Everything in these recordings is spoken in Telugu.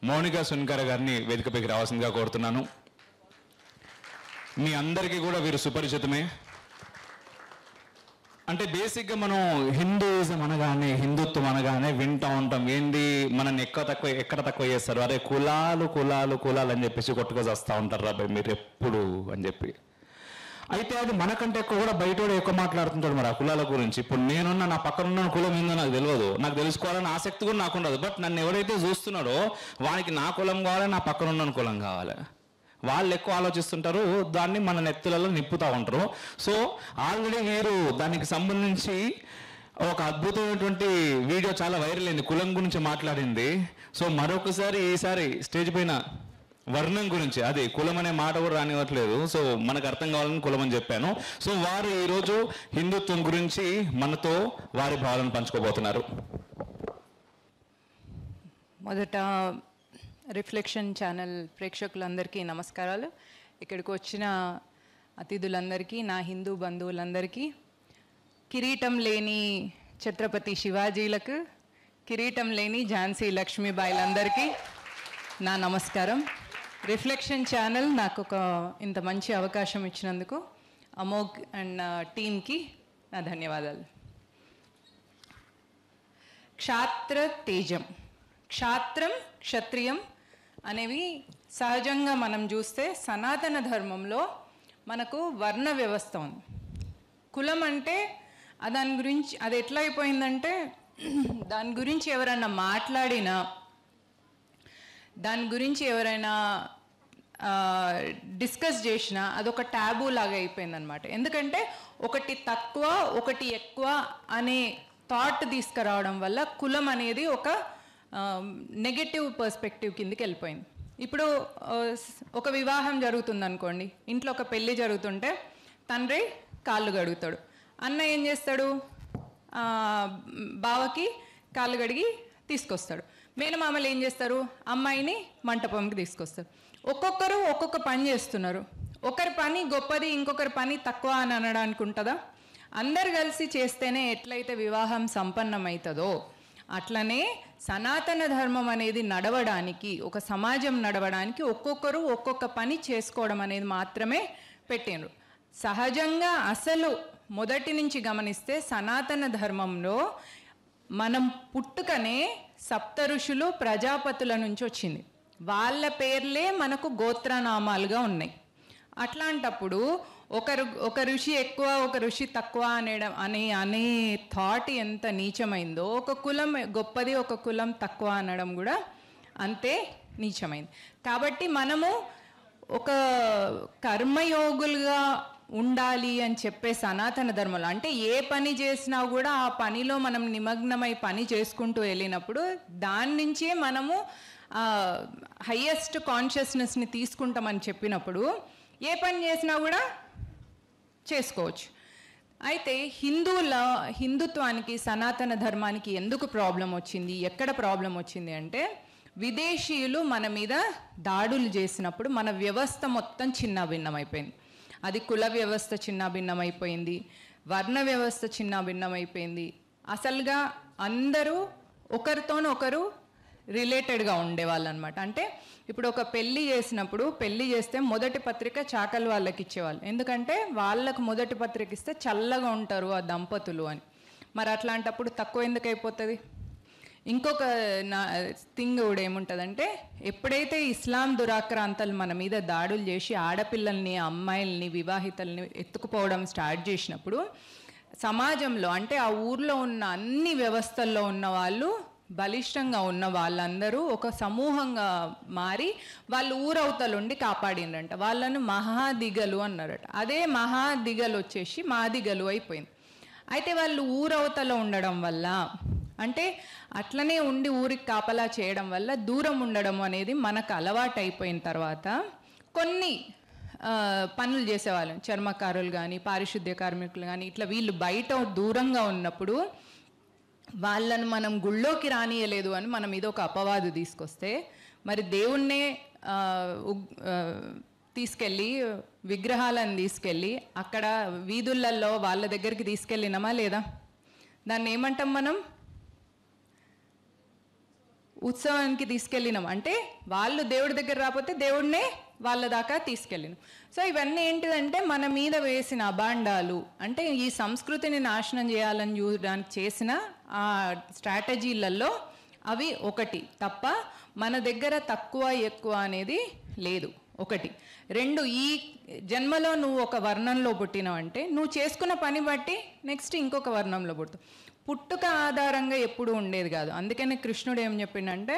మౌనిక సున్కర గారిని వేదికపైకి రావాల్సిందిగా కోరుతున్నాను మీ అందరికీ కూడా వీరు సుపరిచితమే అంటే బేసిక్గా మనం హిందూయిజం అనగానే హిందుత్వం అనగానే వింటా ఉంటాం ఏంటి మనల్ని ఎక్కువ తక్కువ ఎక్కడ తక్కువ చేస్తారు అరే కులాలు కులాలు కులాలు అని చెప్పేసి కొట్టుకొని వస్తూ ఉంటారు రాబాయ్ మీరు ఎప్పుడు అని చెప్పి అయితే అది మనకంటే ఎక్కువ కూడా బయట కూడా ఎక్కువ మాట్లాడుతుంటాడు మరి ఆ కులాల గురించి ఇప్పుడు నేనున్న నా పక్కన ఉన్న కులం ఏందో నాకు తెలియదు నాకు తెలుసుకోవాలని ఆసక్తి కూడా నాకు ఉండదు బట్ నన్ను ఎవరైతే చూస్తున్నాడో వానికి నా కులం కావాలి నా పక్కన ఉన్న కులం కావాలి వాళ్ళు ఎక్కువ ఆలోచిస్తుంటారు దాన్ని మన నెత్తులలో నిప్పుతూ ఉంటారు సో ఆల్రెడీ వీరు దానికి సంబంధించి ఒక అద్భుతమైనటువంటి వీడియో చాలా వైరల్ అయింది కులం గురించి మాట్లాడింది సో మరొకసారి ఈసారి స్టేజ్ పైన వర్ణం గురించి అది కులం అనే మాట కూడా రానివ్వట్లేదు సో మనకు అర్థం కావాలని కులం అని చెప్పాను సో వారు ఈరోజు హిందుత్వం గురించి మనతో వారి భావాలను పంచుకోబోతున్నారు మొదట రిఫ్లెక్షన్ ఛానల్ ప్రేక్షకులందరికీ నమస్కారాలు ఇక్కడికి వచ్చిన అతిథులందరికీ నా హిందూ బంధువులందరికీ కిరీటం లేని ఛత్రపతి శివాజీలకు కిరీటం లేని ఝాన్సీ లక్ష్మీబాయిలందరికీ నా నమస్కారం రిఫ్లెక్షన్ ఛానల్ నాకు ఒక ఇంత మంచి అవకాశం ఇచ్చినందుకు అమోఘ్ అండ్ టీమ్కి నా ధన్యవాదాలు క్షాత్ర తేజం క్షాత్రం క్షత్రియం అనేవి సహజంగా మనం చూస్తే సనాతన ధర్మంలో మనకు వర్ణ వ్యవస్థ ఉంది కులం అంటే ఆ దాని గురించి అది ఎట్లా అయిపోయిందంటే దాని గురించి ఎవరైనా మాట్లాడినా దాని గురించి ఎవరైనా డిస్కస్ చేసినా అదొక ట్యాబూ లాగా అయిపోయిందనమాట ఎందుకంటే ఒకటి తక్కువ ఒకటి ఎక్కువ అనే థాట్ తీసుకురావడం వల్ల కులం అనేది ఒక నెగటివ్ పర్స్పెక్టివ్ కిందకి వెళ్ళిపోయింది ఇప్పుడు ఆ, స్- ఒక వివాహం జరుగుతుంది అనుకోండి ఇంట్లో ఒక పెళ్ళి జరుగుతుంటే తండ్రి కాళ్ళు గడుగుతాడు అన్న ఏం చేస్తాడు ఆ, బావకి కాళ్ళు గడిగి తీసుకొస్తాడు మేనమామలు ఏం చేస్తారు అమ్మాయిని మంటపంకి తీసుకొస్తారు ఒక్కొక్కరు ఒక్కొక్క పని చేస్తున్నారు ఒకరి పని గొప్పది ఇంకొకరి పని తక్కువ అని అనడానికి ఉంటుందా అందరు కలిసి చేస్తేనే ఎట్లయితే వివాహం సంపన్నమవుతుందో అట్లనే సనాతన ధర్మం అనేది నడవడానికి ఒక సమాజం నడవడానికి ఒక్కొక్కరు ఒక్కొక్క పని చేసుకోవడం అనేది మాత్రమే పెట్టిండ్రు సహజంగా అసలు మొదటి నుంచి గమనిస్తే సనాతన ధర్మంలో మనం పుట్టుకనే సప్త ఋషులు ప్రజాపతుల నుంచి వచ్చింది వాళ్ళ పేర్లే మనకు గోత్రనామాలుగా ఉన్నాయి అట్లాంటప్పుడు ఒకరు ఒక ఋషి ఎక్కువ ఒక ఋషి తక్కువ అనేడం అనే అనే థాట్ ఎంత నీచమైందో ఒక కులం గొప్పది ఒక కులం తక్కువ అనడం కూడా అంతే నీచమైంది కాబట్టి మనము ఒక కర్మయోగులుగా ఉండాలి అని చెప్పే సనాతన ధర్మంలో అంటే ఏ పని చేసినా కూడా ఆ పనిలో మనం నిమగ్నమై పని చేసుకుంటూ వెళ్ళినప్పుడు దాని నుంచే మనము హయ్యెస్ట్ కాన్షియస్నెస్ని తీసుకుంటామని చెప్పినప్పుడు ఏ పని చేసినా కూడా చేసుకోవచ్చు అయితే హిందువుల హిందుత్వానికి సనాతన ధర్మానికి ఎందుకు ప్రాబ్లం వచ్చింది ఎక్కడ ప్రాబ్లం వచ్చింది అంటే విదేశీయులు మన మీద దాడులు చేసినప్పుడు మన వ్యవస్థ మొత్తం చిన్న భిన్నమైపోయింది అది కుల వ్యవస్థ చిన్న భిన్నమైపోయింది వర్ణ వ్యవస్థ చిన్న భిన్నమైపోయింది అసలుగా అందరూ ఒకరితోనొకరు ఒకరు రిలేటెడ్గా ఉండేవాళ్ళు అనమాట అంటే ఇప్పుడు ఒక పెళ్లి చేసినప్పుడు పెళ్లి చేస్తే మొదటి పత్రిక చాకలి వాళ్ళకి ఇచ్చేవాళ్ళు ఎందుకంటే వాళ్ళకు మొదటి పత్రిక ఇస్తే చల్లగా ఉంటారు ఆ దంపతులు అని మరి అట్లాంటప్పుడు తక్కువ ఎందుకు అయిపోతుంది ఇంకొక నా థింగ్ కూడా ఏముంటుందంటే ఎప్పుడైతే ఇస్లాం దురాక్రాంతాలు మన మీద దాడులు చేసి ఆడపిల్లల్ని అమ్మాయిల్ని వివాహితల్ని ఎత్తుకుపోవడం స్టార్ట్ చేసినప్పుడు సమాజంలో అంటే ఆ ఊర్లో ఉన్న అన్ని వ్యవస్థల్లో ఉన్న వాళ్ళు బలిష్టంగా ఉన్న వాళ్ళందరూ ఒక సమూహంగా మారి వాళ్ళు ఊరవతలుండి కాపాడిండ్రంట వాళ్ళను మహాదిగలు అన్నారట అదే మహాదిగలు వచ్చేసి మాదిగలు అయిపోయింది అయితే వాళ్ళు ఊరవతల ఉండడం వల్ల అంటే అట్లనే ఉండి ఊరికి కాపలా చేయడం వల్ల దూరం ఉండడం అనేది మనకు అలవాటు అయిపోయిన తర్వాత కొన్ని ఆ, పనులు చేసేవాళ్ళం చర్మకారులు కానీ పారిశుద్ధ్య కార్మికులు కానీ ఇట్లా వీళ్ళు బయట దూరంగా ఉన్నప్పుడు వాళ్ళను మనం గుళ్ళోకి రానియలేదు అని మన మీద ఒక అపవాదు తీసుకొస్తే మరి దేవుణ్ణే ఆ, ఉగ్- ఆ, తీసుకెళ్ళి విగ్రహాలను తీసుకెళ్ళి అక్కడ వీధులలో వాళ్ళ దగ్గరికి తీసుకెళ్ళినామా లేదా దాన్ని ఏమంటాం మనం ఉత్సవానికి తీసుకెళ్ళినాం అంటే వాళ్ళు దేవుడి దగ్గర రాకపోతే దేవుడినే వాళ్ళ దాకా తీసుకెళ్ళినాం సో ఇవన్నీ ఏంటిదంటే మన మీద వేసిన అబాండాలు అంటే ఈ సంస్కృతిని నాశనం చేయాలని చూడడానికి చేసిన ఆ స్ట్రాటజీలలో అవి ఒకటి తప్ప మన దగ్గర తక్కువ ఎక్కువ అనేది లేదు ఒకటి రెండు ఈ జన్మలో నువ్వు ఒక వర్ణంలో పుట్టినావంటే నువ్వు చేసుకున్న పని బట్టి నెక్స్ట్ ఇంకొక వర్ణంలో పుడతావు పుట్టుక ఆధారంగా ఎప్పుడు ఉండేది కాదు అందుకనే కృష్ణుడు ఏం చెప్పిండంటే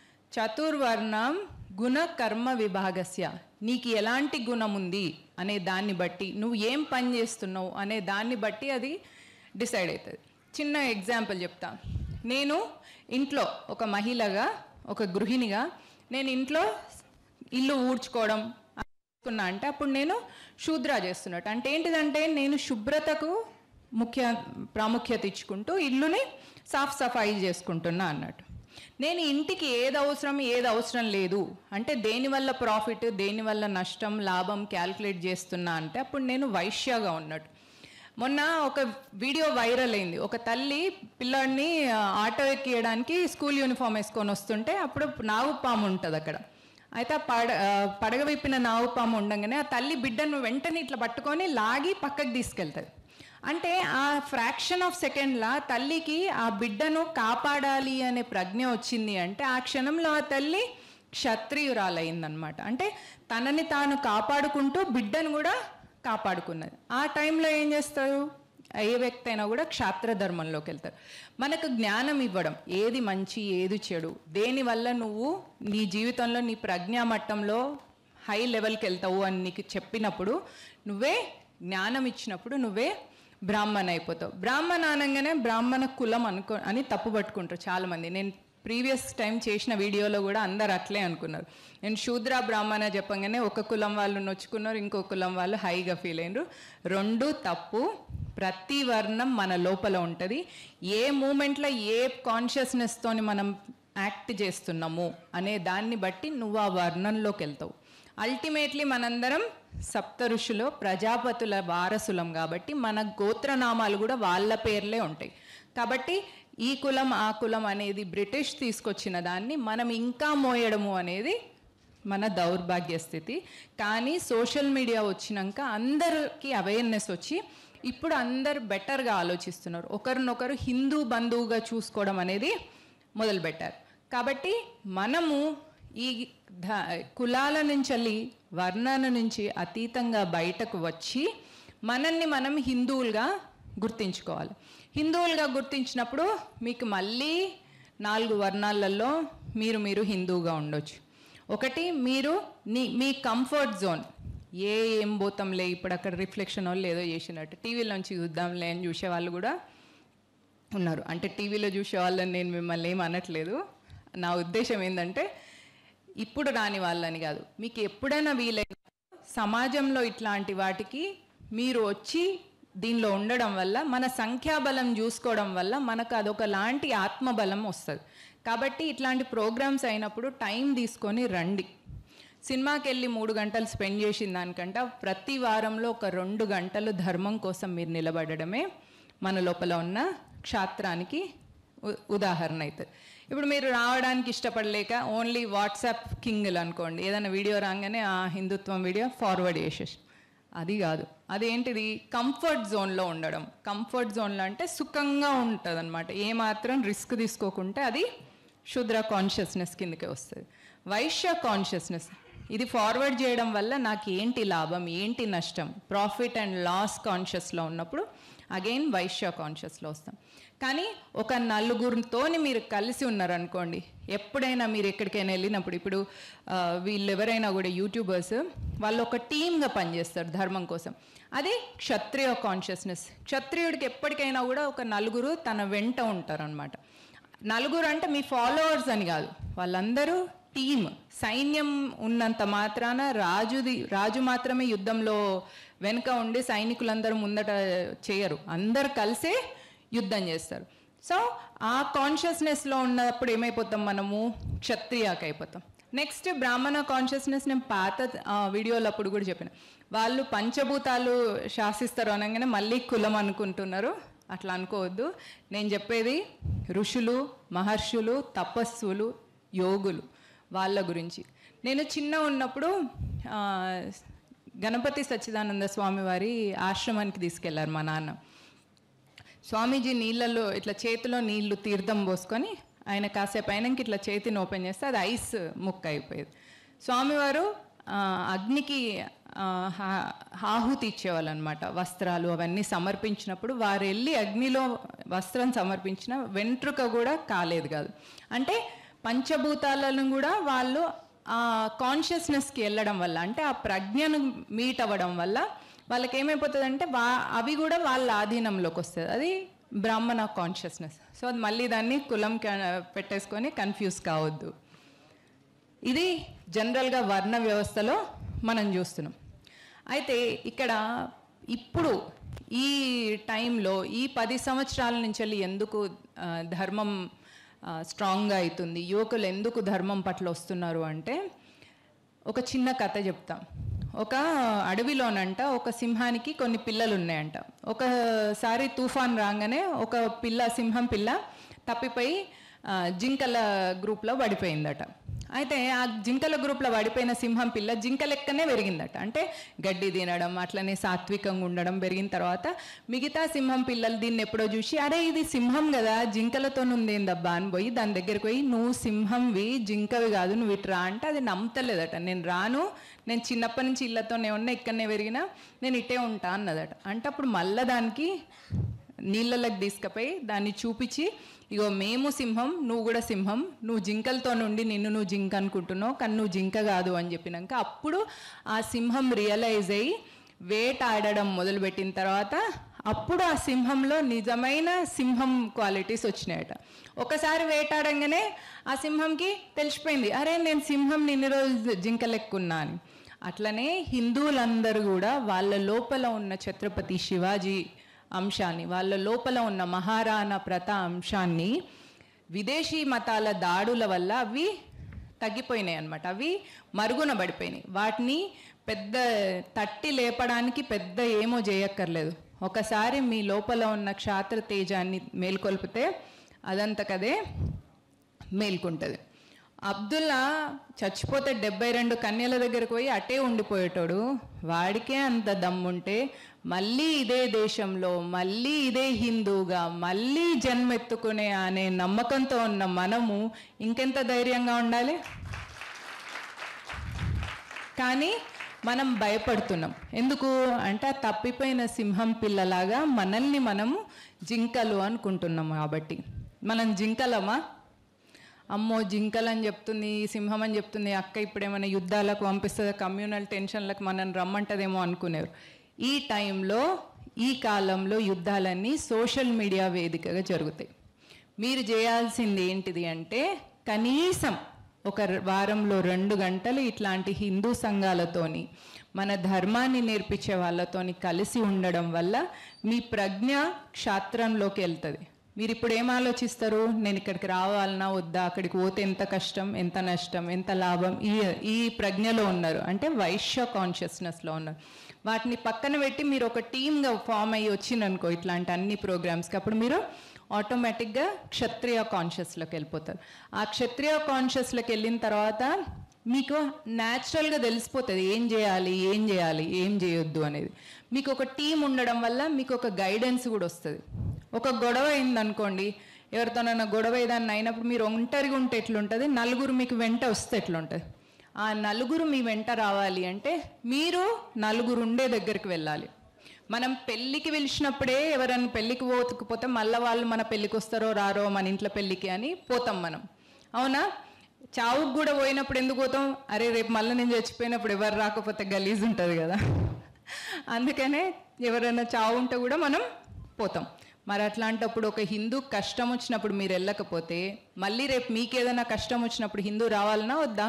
చతుర్వర్ణం గుణ కర్మ విభాగస్య నీకు ఎలాంటి గుణం ఉంది అనే దాన్ని బట్టి నువ్వు ఏం పని చేస్తున్నావు అనే దాన్ని బట్టి అది డిసైడ్ అవుతుంది చిన్న ఎగ్జాంపుల్ చెప్తా నేను ఇంట్లో ఒక మహిళగా ఒక గృహిణిగా నేను ఇంట్లో ఇల్లు ఊడ్చుకోవడం చేసుకున్నా అంటే అప్పుడు నేను శూద్ర చేస్తున్నట్టు అంటే ఏంటిదంటే నేను శుభ్రతకు ముఖ్య ప్రాముఖ్యత ఇచ్చుకుంటూ ఇల్లుని సాఫ్ సఫాయి చేసుకుంటున్నా అన్నట్టు నేను ఇంటికి ఏది అవసరం ఏది అవసరం లేదు అంటే దేనివల్ల ప్రాఫిట్ దేనివల్ల నష్టం లాభం క్యాల్కులేట్ చేస్తున్నా అంటే అప్పుడు నేను వైశ్యగా ఉన్నట్టు మొన్న ఒక వీడియో వైరల్ అయింది ఒక తల్లి పిల్లాడిని ఆ, ఆటో ఎక్కియడానికి స్కూల్ యూనిఫామ్ వేసుకొని వస్తుంటే అప్పుడు నాగు పాము ఉంటుంది అక్కడ అయితే ఆ పడ ఆ, పడగ విప్పిన నాగు పాము ఉండగానే ఆ తల్లి బిడ్డను వెంటనే ఇట్లా పట్టుకొని లాగి పక్కకి తీసుకెళ్తుంది అంటే ఆ ఫ్రాక్షన్ ఆఫ్ సెకండ్లా తల్లికి ఆ బిడ్డను కాపాడాలి అనే ప్రజ్ఞ వచ్చింది అంటే ఆ క్షణంలో ఆ తల్లి క్షత్రియురాలయ్యిందనమాట అంటే తనని తాను కాపాడుకుంటూ బిడ్డను కూడా కాపాడుకున్నది ఆ టైంలో ఏం చేస్తారు ఏ వ్యక్తి అయినా కూడా క్షాత్ర ధర్మంలోకి వెళ్తారు మనకు జ్ఞానం ఇవ్వడం ఏది మంచి ఏది చెడు దేనివల్ల నువ్వు నీ జీవితంలో నీ ప్రజ్ఞా మట్టంలో హై లెవెల్కి వెళ్తావు అని నీకు చెప్పినప్పుడు నువ్వే జ్ఞానం ఇచ్చినప్పుడు నువ్వే బ్రాహ్మణ అయిపోతావు బ్రాహ్మణ అనగానే బ్రాహ్మణ కులం అనుకో అని తప్పు పట్టుకుంటారు చాలామంది నేను ప్రీవియస్ టైం చేసిన వీడియోలో కూడా అందరు అట్లే అనుకున్నారు నేను శూద్ర బ్రాహ్మణ చెప్పంగానే ఒక కులం వాళ్ళు నొచ్చుకున్నారు ఇంకో కులం వాళ్ళు హైగా ఫీల్ అయినరు రెండు తప్పు ప్రతి వర్ణం మన లోపల ఉంటుంది ఏ మూమెంట్లో ఏ కాన్షియస్నెస్తోని మనం యాక్ట్ చేస్తున్నాము అనే దాన్ని బట్టి నువ్వు ఆ వర్ణంలోకి వెళ్తావు అల్టిమేట్లీ మనందరం సప్త ఋషులో ప్రజాపతుల వారసులం కాబట్టి మన గోత్రనామాలు కూడా వాళ్ళ పేర్లే ఉంటాయి కాబట్టి ఈ కులం ఆ కులం అనేది బ్రిటిష్ తీసుకొచ్చిన దాన్ని మనం ఇంకా మోయడము అనేది మన దౌర్భాగ్య స్థితి కానీ సోషల్ మీడియా వచ్చినాక అందరికీ అవేర్నెస్ వచ్చి ఇప్పుడు అందరు బెటర్గా ఆలోచిస్తున్నారు ఒకరినొకరు హిందూ బంధువుగా చూసుకోవడం అనేది మొదలుపెట్టారు కాబట్టి మనము ఈ ధ- కులాల నుంచి వెళ్ళి వర్ణాల నుంచి అతీతంగా బయటకు వచ్చి మనల్ని మనం హిందువులుగా గుర్తించుకోవాలి హిందువులుగా గుర్తించినప్పుడు మీకు మళ్ళీ నాలుగు వర్ణాలలో మీరు మీరు హిందువుగా ఉండొచ్చు ఒకటి మీరు నీ మీ కంఫర్ట్ జోన్ ఏ ఏం పోతాంలే ఇప్పుడు అక్కడ రిఫ్లెక్షన్ వాళ్ళు ఏదో చేసినట్టు టీవీలో నుంచి చూద్దాంలే అని చూసే వాళ్ళు కూడా ఉన్నారు అంటే టీవీలో చూసే వాళ్ళని నేను మిమ్మల్ని ఏం అనట్లేదు నా ఉద్దేశం ఏంటంటే ఇప్పుడు రాని వాళ్ళని కాదు మీకు ఎప్పుడైనా వీలైన సమాజంలో ఇట్లాంటి వాటికి మీరు వచ్చి దీనిలో ఉండడం వల్ల మన సంఖ్యాబలం చూసుకోవడం వల్ల మనకు అదొక లాంటి ఆత్మబలం వస్తుంది కాబట్టి ఇట్లాంటి ప్రోగ్రామ్స్ అయినప్పుడు టైం తీసుకొని రండి సినిమాకి వెళ్ళి మూడు గంటలు స్పెండ్ చేసిన దానికంటే ప్రతి వారంలో ఒక రెండు గంటలు ధర్మం కోసం మీరు నిలబడడమే మన లోపల ఉన్న క్షాత్రానికి ఉ- ఉదాహరణ అవుతుంది ఇప్పుడు మీరు రావడానికి ఇష్టపడలేక ఓన్లీ వాట్సాప్ కింగ్లు అనుకోండి ఏదైనా వీడియో రాగానే ఆ హిందుత్వం వీడియో ఫార్వర్డ్ చేసేసి అది కాదు అదేంటిది కంఫర్ట్ జోన్లో ఉండడం కంఫర్ట్ జోన్లో అంటే సుఖంగా ఉంటుంది అనమాట ఏమాత్రం రిస్క్ తీసుకోకుంటే అది శుద్ర కాన్షియస్నెస్ కిందకే వస్తుంది వైశ్య కాన్షియస్నెస్ ఇది ఫార్వర్డ్ చేయడం వల్ల నాకు ఏంటి లాభం ఏంటి నష్టం ప్రాఫిట్ అండ్ లాస్ కాన్షియస్లో ఉన్నప్పుడు అగైన్ వైశ్య కాన్షియస్లో వస్తాం కానీ ఒక నలుగురితోని మీరు కలిసి ఉన్నారనుకోండి ఎప్పుడైనా మీరు ఎక్కడికైనా వెళ్ళినప్పుడు ఇప్పుడు ఆ, వీళ్ళు ఎవరైనా కూడా యూట్యూబర్స్ వాళ్ళు ఒక టీమ్గా పనిచేస్తారు ధర్మం కోసం అది క్షత్రియ కాన్షియస్నెస్ క్షత్రియుడికి ఎప్పటికైనా కూడా ఒక నలుగురు తన వెంట ఉంటారనమాట నలుగురు అంటే మీ ఫాలోవర్స్ అని కాదు వాళ్ళందరూ టీమ్ సైన్యం ఉన్నంత మాత్రాన రాజుది రాజు మాత్రమే యుద్ధంలో వెనుక ఉండి సైనికులందరూ ముందట చేయరు అందరు కలిసే యుద్ధం చేస్తారు సో ఆ కాన్షియస్నెస్లో ఉన్నప్పుడు ఏమైపోతాం మనము క్షత్రియాకి అయిపోతాం నెక్స్ట్ బ్రాహ్మణ కాన్షియస్నెస్ నేను పాత ఆ, వీడియోలో అప్పుడు కూడా చెప్పిన వాళ్ళు పంచభూతాలు శాసిస్తారు అనగానే మళ్ళీ కులం అనుకుంటున్నారు అట్లా అనుకోవద్దు నేను చెప్పేది ఋషులు మహర్షులు తపస్సులు యోగులు వాళ్ళ గురించి నేను చిన్న ఉన్నప్పుడు ఆ, గణపతి సచ్చిదానంద స్వామి వారి ఆశ్రమానికి తీసుకెళ్లారు మా నాన్న స్వామీజీ నీళ్ళలో ఇట్లా చేతిలో నీళ్లు తీర్థం పోసుకొని ఆయన కాసేపు అయినాక ఇట్లా చేతిని ఓపెన్ చేస్తే అది ఐస్ ముక్క అయిపోయేది స్వామివారు ఆ, అగ్నికి ఆ, హా- ఆహుతి ఇచ్చేవాళ్ళు అనమాట వస్త్రాలు అవన్నీ సమర్పించినప్పుడు వారు వెళ్ళి అగ్నిలో వస్త్రం సమర్పించిన వెంట్రుక కూడా కాలేదు కాదు అంటే పంచభూతాలను కూడా వాళ్ళు ఆ కాన్షియస్నెస్కి వెళ్ళడం వల్ల అంటే ఆ ప్రజ్ఞను మీట్ అవ్వడం వల్ల వాళ్ళకి ఏమైపోతుందంటే వా అవి కూడా వాళ్ళ ఆధీనంలోకి వస్తుంది అది బ్రాహ్మణ కాన్షియస్నెస్ సో అది మళ్ళీ దాన్ని కులం క- పెట్టేసుకొని కన్ఫ్యూజ్ కావద్దు ఇది జనరల్గా వర్ణ వ్యవస్థలో మనం చూస్తున్నాం అయితే ఇక్కడ ఇప్పుడు ఈ టైంలో ఈ పది సంవత్సరాల నుంచి వెళ్ళి ఎందుకు ఆ, ధర్మం ఆ, స్ట్రాంగ్గా అవుతుంది యువకులు ఎందుకు ధర్మం పట్ల వస్తున్నారు అంటే ఒక చిన్న కథ చెప్తాం ఒక అడవిలోనంట ఒక సింహానికి కొన్ని పిల్లలు ఉన్నాయంట ఒకసారి తుఫాన్ రాగానే ఒక పిల్ల సింహం పిల్ల తప్పిపోయి ఆ, జింకల గ్రూప్లో పడిపోయిందట అయితే ఆ జింకల గ్రూప్లో పడిపోయిన సింహం పిల్ల జింక లెక్కనే పెరిగిందట అంటే గడ్డి తినడం అట్లనే సాత్వికంగా ఉండడం పెరిగిన తర్వాత మిగతా సింహం పిల్లలు దీన్ని ఎప్పుడో చూసి అరే ఇది సింహం కదా జింకలతో ఉందేందబ్బా అని పోయి దాని దగ్గరికి పోయి నువ్వు సింహంవి జింకవి కాదు నువ్వు ఇటు రా అంటే అది నమ్మతలేదట నేను రాను నేను చిన్నప్పటి నుంచి ఇళ్ళతోనే ఉన్నా ఇక్కడనే పెరిగినా నేను ఇటే ఉంటా అన్నదట అంటే అప్పుడు మళ్ళా దానికి నీళ్ళలోకి తీసుకుపోయి దాన్ని చూపించి ఇగో మేము సింహం నువ్వు కూడా సింహం నువ్వు జింకలతో నుండి నిన్ను నువ్వు జింక అనుకుంటున్నావు కానీ నువ్వు జింక కాదు అని చెప్పినాక అప్పుడు ఆ సింహం రియలైజ్ అయ్యి వేట ఆడడం మొదలుపెట్టిన తర్వాత అప్పుడు ఆ సింహంలో నిజమైన సింహం క్వాలిటీస్ వచ్చినాయట ఒకసారి వేటాడంగానే ఆ సింహంకి తెలిసిపోయింది అరే నేను సింహం ఇన్ని రోజులు జింక లెక్కున్నా అని అట్లనే హిందువులందరూ కూడా వాళ్ళ లోపల ఉన్న ఛత్రపతి శివాజీ అంశాన్ని వాళ్ళ లోపల ఉన్న మహారాణా ప్రత అంశాన్ని విదేశీ మతాల దాడుల వల్ల అవి తగ్గిపోయినాయి అన్నమాట అవి మరుగున పడిపోయినాయి వాటిని పెద్ద తట్టి లేపడానికి పెద్ద ఏమో చేయక్కర్లేదు ఒకసారి మీ లోపల ఉన్న క్షాత్ర తేజాన్ని మేల్కొల్పితే అదంతకదే మేల్కుంటుంది అబ్దుల్లా చచ్చిపోతే డెబ్బై రెండు కన్యల దగ్గరకు పోయి అటే ఉండిపోయేటోడు వాడికే అంత దమ్ముంటే మళ్ళీ ఇదే దేశంలో మళ్ళీ ఇదే హిందూగా మళ్ళీ జన్మెత్తుకునే అనే నమ్మకంతో ఉన్న మనము ఇంకెంత ధైర్యంగా ఉండాలి కానీ మనం భయపడుతున్నాం ఎందుకు అంటే ఆ తప్పిపోయిన సింహం పిల్లలాగా మనల్ని మనము జింకలు అనుకుంటున్నాం కాబట్టి మనం జింకలమా అమ్మో జింకలు అని చెప్తుంది సింహం అని చెప్తుంది అక్క ఇప్పుడు ఏమైనా యుద్ధాలకు పంపిస్తుంది కమ్యూనల్ టెన్షన్లకు మనం రమ్మంటదేమో అనుకునేవారు ఈ టైంలో ఈ కాలంలో యుద్ధాలన్నీ సోషల్ మీడియా వేదికగా జరుగుతాయి మీరు చేయాల్సింది ఏంటిది అంటే కనీసం ఒక ర- వారంలో రెండు గంటలు ఇట్లాంటి హిందూ సంఘాలతోని మన ధర్మాన్ని నేర్పించే వాళ్ళతోని కలిసి ఉండడం వల్ల మీ ప్రజ్ఞ క్షాత్రంలోకి వెళ్తుంది మీరు ఇప్పుడు ఏం ఆలోచిస్తారు నేను ఇక్కడికి రావాలన్నా వద్దా అక్కడికి పోతే ఎంత కష్టం ఎంత నష్టం ఎంత లాభం ఈ ఈ ప్రజ్ఞలో ఉన్నారు అంటే వైశ్య కాన్షియస్నెస్లో ఉన్నారు వాటిని పక్కన పెట్టి మీరు ఒక టీమ్గా ఫామ్ అయ్యి వచ్చిందనుకో ఇట్లాంటి అన్ని ప్రోగ్రామ్స్కి అప్పుడు మీరు ఆటోమేటిక్గా క్షత్రియ కాన్షియస్లోకి వెళ్ళిపోతారు ఆ క్షత్రియ కాన్షియస్లోకి వెళ్ళిన తర్వాత మీకు న్యాచురల్గా తెలిసిపోతుంది ఏం చేయాలి ఏం చేయాలి ఏం చేయొద్దు అనేది మీకు ఒక టీం ఉండడం వల్ల మీకు ఒక గైడెన్స్ కూడా వస్తుంది ఒక గొడవ అయిందనుకోండి ఎవరితోనైనా గొడవ ఏదన్నా అయినప్పుడు మీరు ఒంటరిగా ఉంటే ఎట్లుంటుంది నలుగురు మీకు వెంట వస్తే ఎట్లుంటుంది ఆ నలుగురు మీ వెంట రావాలి అంటే మీరు నలుగురు ఉండే దగ్గరికి వెళ్ళాలి మనం పెళ్ళికి పిలిచినప్పుడే ఎవరైనా పెళ్ళికి పోకపోతే మళ్ళీ వాళ్ళు మన పెళ్ళికి వస్తారో రారో మన ఇంట్లో పెళ్ళికి అని పోతాం మనం అవునా చావుకు కూడా పోయినప్పుడు ఎందుకు పోతాం అరే రేపు మళ్ళీ నేను చచ్చిపోయినప్పుడు ఎవరు రాకపోతే గలీజ్ ఉంటుంది కదా అందుకనే ఎవరైనా చావు ఉంటే కూడా మనం పోతాం మరి అట్లాంటప్పుడు ఒక హిందూ కష్టం వచ్చినప్పుడు మీరు వెళ్ళకపోతే మళ్ళీ రేపు మీకు ఏదైనా కష్టం వచ్చినప్పుడు హిందూ రావాలన్నా వద్దా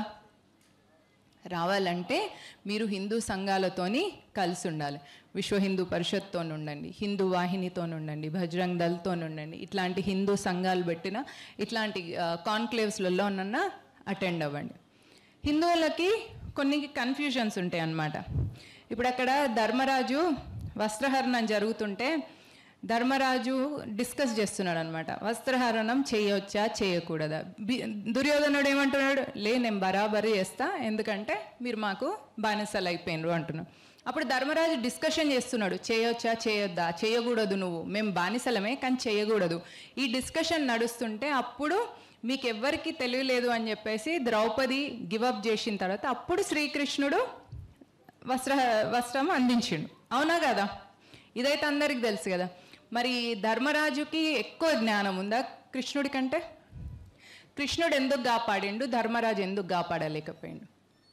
రావాలంటే మీరు హిందూ సంఘాలతోని కలిసి ఉండాలి విశ్వ హిందూ పరిషత్తో ఉండండి హిందూ వాహినితో ఉండండి భజరంగ్ దళ్తో ఉండండి ఇట్లాంటి హిందూ సంఘాలు పెట్టిన ఇట్లాంటి కాన్క్లేవ్స్లలో ఉన్న అటెండ్ అవ్వండి హిందువులకి కొన్ని కన్ఫ్యూజన్స్ ఉంటాయి అన్నమాట ఇప్పుడు అక్కడ ధర్మరాజు వస్త్రహరణం జరుగుతుంటే ధర్మరాజు డిస్కస్ చేస్తున్నాడు అనమాట వస్త్రహరణం చేయొచ్చా చేయకూడదా బి- దుర్యోధనుడు ఏమంటున్నాడు లే నేను బరాబరి చేస్తా ఎందుకంటే మీరు మాకు బానిసలు అయిపోయినరు అంటున్నాడు అప్పుడు ధర్మరాజు డిస్కషన్ చేస్తున్నాడు చేయొచ్చా చేయొద్దా చేయకూడదు నువ్వు మేము బానిసలమే కానీ చేయకూడదు ఈ డిస్కషన్ నడుస్తుంటే అప్పుడు మీకు ఎవ్వరికి తెలియలేదు అని చెప్పేసి ద్రౌపది గివప్ చేసిన తర్వాత అప్పుడు శ్రీకృష్ణుడు వస్త్ర వస్త్రం అందించిండు అవునా కదా ఇదైతే అందరికి తెలుసు కదా మరి ధర్మరాజుకి ఎక్కువ జ్ఞానం ఉందా కృష్ణుడి కంటే కృష్ణుడు ఎందుకు కాపాడిండు ధర్మరాజు ఎందుకు కాపాడలేకపోయిండు